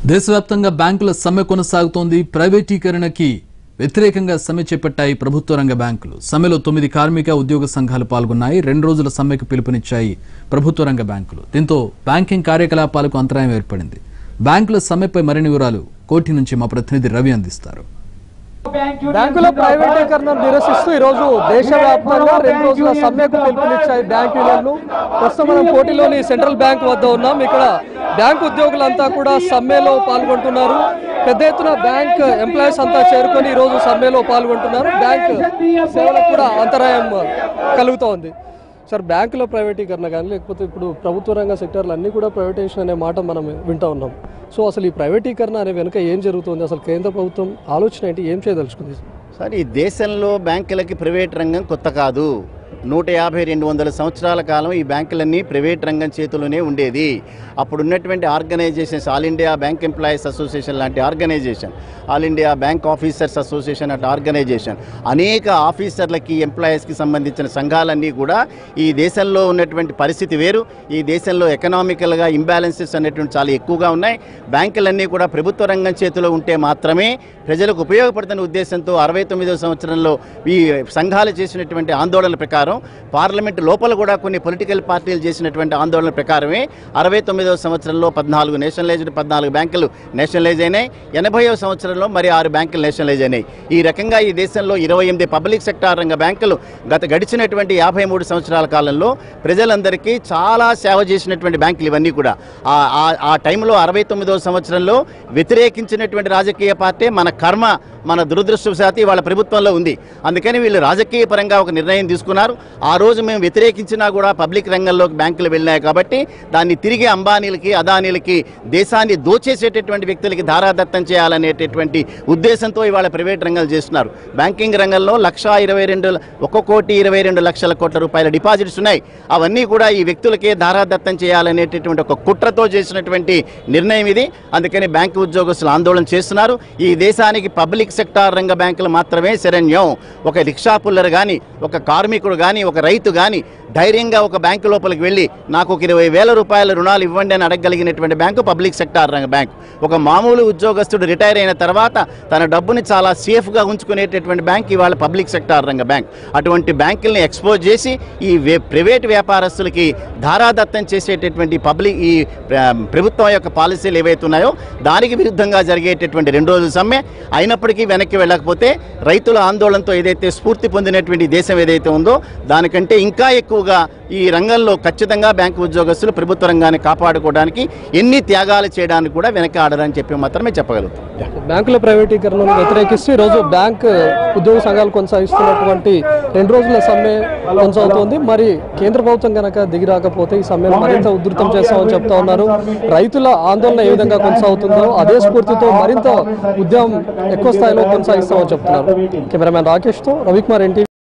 దేశవ్యాప్తంగా బ్యాంకుల సమ్మె కొనసాగుతోంది ప్రైవేటీకరణకి వ్యతిరేకంగా సమ్మె చేపట్టాయి ప్రభుత్వ రంగ బ్యాంకులు సమ్మెలో తొమ్మిది కార్మిక ఉద్యోగ సంఘాలు పాల్గొన్నాయి రెండు రోజుల సమ్మెకు పిలుపునిచ్చాయి ప్రభుత్వ రంగ బ్యాంకులు దీంతో బ్యాంకింగ్ కార్యకలాపాలకు అంతరాయం ఏర్పడింది బ్యాంకుల సమ్మెపై మరిన్ని వివరాలు కోటి నుంచి మా ప్రతినిధి రవి అందిస్తారు బ్యాంకుల ప్రైవేటీకరణను నిరసిస్తూ ఈ రోజు దేశవ్యాప్తంగా రెండు రోజుల సమ్మెకు పిలుపునిచ్చాయి బ్యాంక్ యూనియన్లు ప్రస్తుతం మనం కోటిలోని సెంట్రల్ బ్యాంక్ వద్ద ఉన్నాం ఇక్కడ బ్యాంక్ ఉద్యోగులంతా కూడా సమ్మెలో పాల్గొంటున్నారు పెద్ద ఎత్తున బ్యాంక్ ఎంప్లాయీస్ అంతా చేరుకొని ఈ రోజు సమ్మెలో పాల్గొంటున్నారు బ్యాంక్ సేవలకు కూడా అంతరాయం కలుగుతోంది సార్ బ్యాంకుల ప్రైవేటీకరణ కానీ లేకపోతే ఇప్పుడు ప్రభుత్వ రంగ సెక్టర్లు అన్నీ కూడా ప్రైవేటైజేషన్ అనే మాట మనం వింటా ఉన్నాం సో అసలు ఈ ప్రైవేటీకరణ అనే వెనుక ఏం జరుగుతుంది అసలు కేంద్ర ప్రభుత్వం ఆలోచన ఏంటి ఏం చేయదలుచుకుంది సార్ ఈ దేశంలో బ్యాంకులకి ప్రైవేట్ రంగం కొత్త కాదు నూట యాభై రెండు వందల సంవత్సరాల కాలం ఈ బ్యాంకులన్నీ ప్రైవేట్ రంగం చేతిలోనే ఉండేది అప్పుడు ఉన్నటువంటి organisations all India bank employees association లాంటి organisation all India bank officers association at organisation అనేక ఆఫీసర్లకి ఎంప్లాయీస్కి సంబంధించిన సంఘాలన్నీ కూడా ఈ దేశంలో ఉన్నటువంటి పరిస్థితి వేరు ఈ దేశంలో ఎకనామికల్గా ఇంబ్యాలెన్సెస్ అనేటువంటి చాలా ఎక్కువగా ఉన్నాయి బ్యాంకులన్నీ కూడా ప్రభుత్వ రంగం చేతిలో ఉంటే మాత్రమే ప్రజలకు ఉపయోగపడుతున్న ఉద్దేశంతో అరవై తొమ్మిదవ సంవత్సరంలో ఈ సంఘాలు చేసినటువంటి ఆందోళన ప్రకారం పార్లమెంట్ లోపల కూడా కొన్ని పొలిటికల్ పార్టీలు చేసినటువంటి ఆందోళన ప్రకారమే అరవై తొమ్మిదవ సంవత్సరంలో పద్నాలుగు నేషనలైజ్డ్ పద్నాలుగు బ్యాంకులు నేషనలైజ్ అయినాయి ఎనభైవ సంవత్సరంలో మరి ఆరు బ్యాంకులు నేషనలైజ్ అయినాయి ఈ రకంగా ఈ దేశంలో ఇరవై ఎనిమిది పబ్లిక్ సెక్టార్ రంగ బ్యాంకులు గత గడిచినటువంటి యాభై మూడు సంవత్సరాల కాలంలో ప్రజలందరికీ చాలా సేవ చేసినటువంటి బ్యాంకులు ఇవన్నీ కూడా ఆ- ఆ- ఆ టైంలో అరవై తొమ్మిదవ సంవత్సరంలో వ్యతిరేకించినటువంటి రాజకీయ పార్టీ మన కర్మ మన దురదృష్టవశాతి వాళ్ళ ప్రభుత్వంలో ఉంది అందుకని వీళ్ళు రాజకీయ పరంగా ఒక నిర్ణయం తీసుకున్నారు ఆ రోజు మేము వ్యతిరేకించినా కూడా పబ్లిక్ రంగంలోకి బ్యాంకులు వెళ్ళినాయి కాబట్టి దాన్ని తిరిగి అంబానీలకి అదానీలకి దేశాన్ని దోచేసేటటువంటి వ్యక్తులకి ధారాదత్తం చేయాలనేటటువంటి ఉద్దేశంతో ఇవాళ ప్రైవేట్ రంగాలు చేస్తున్నారు బ్యాంకింగ్ రంగంలో లక్ష ఇరవై రెండు ఒక కోటి ఇరవై రెండు లక్షల కోట్ల రూపాయల డిపాజిట్స్ ఉన్నాయి అవన్నీ కూడా ఈ వ్యక్తులకే ధారాదత్తం చేయాలనేటటువంటి ఒక కుట్రతో చేసినటువంటి నిర్ణయం ఇది అందుకని బ్యాంకు ఉద్యోగస్తులు ఆందోళన చేస్తున్నారు ఈ దేశానికి పబ్లిక్ సెక్టార్ రంగ బ్యాంకులు మాత్రమే శరణ్యం ఒక రిక్షా పుల్లర్ కానీ ఒక కార్మికుడు కానీ ఒక రైతు కానీ ధైర్యంగా ఒక బ్యాంకు లోపలికి వెళ్ళి నాకు ఒక ఇరవై వేల రూపాయల రుణాలు ఇవ్వండి అని అడగగలిగినటువంటి బ్యాంకు పబ్లిక్ సెక్టార్ రంగ బ్యాంకు ఒక మామూలు ఉద్యోగస్తుడు రిటైర్ అయిన తర్వాత తన డబ్బుని చాలా సేఫ్గా ఉంచుకునేటటువంటి బ్యాంక్ ఇవాళ పబ్లిక్ సెక్టార్ రంగ బ్యాంక్ అటువంటి బ్యాంకుల్ని ఎక్స్పోజ్ చేసి ఈ వే- ప్రైవేట్ వ్యాపారస్తులకి ధారాదత్తం చేసేటటువంటి పబ్లిక్ ఈ ప్ర- ప్రభుత్వం యొక్క పాలసీలు ఏవైతే ఉన్నాయో దానికి విరుద్ధంగా జరిగేటటువంటి రెండు రోజుల సమ్మె అయినప్పటికీ వెనక్కి వెళ్ళకపోతే రైతుల ఆందోళనతో ఏదైతే స్ఫూర్తి పొందినటువంటి దేశం ఏదైతే ఉందో దానికంటే ఇంకా ఎక్కువగా ఈ రంగంలో ఖచ్చితంగా బ్యాంకు ఉద్యోగస్తులు ప్రభుత్వ రంగాన్ని కాపాడుకోవడానికి ఎన్ని త్యాగాలు చేయడానికి కూడా వెనక్కి ఆడరని చెప్పి మాత్రమే చెప్పగలుగుతాం బ్యాంకుల ప్రైవేటీకరణను వ్యతిరేకిస్తూ ఈరోజు బ్యాంక్ ఉద్యోగ సంఘాలు కొనసాగిస్తున్నటువంటి రెండు రోజుల సమ్మె కొనసాగుతోంది మరి కేంద్ర ప్రభుత్వం కనుక దిగి రాకపోతే ఈ సమ్మెను మరింత ఉధృతం చేస్తామని చెప్తా ఉన్నారు రైతుల ఆందోళన ఏ విధంగా కొనసాగుతుందో అదే స్ఫూర్తితో మరింత ఉద్యమం ఎక్కువ స్థాయిలో కొనసాగిస్తామని చెప్తున్నారు కెమెరామ్యాన్ రాకేష్తో రవికుమార్ ఎన్టీ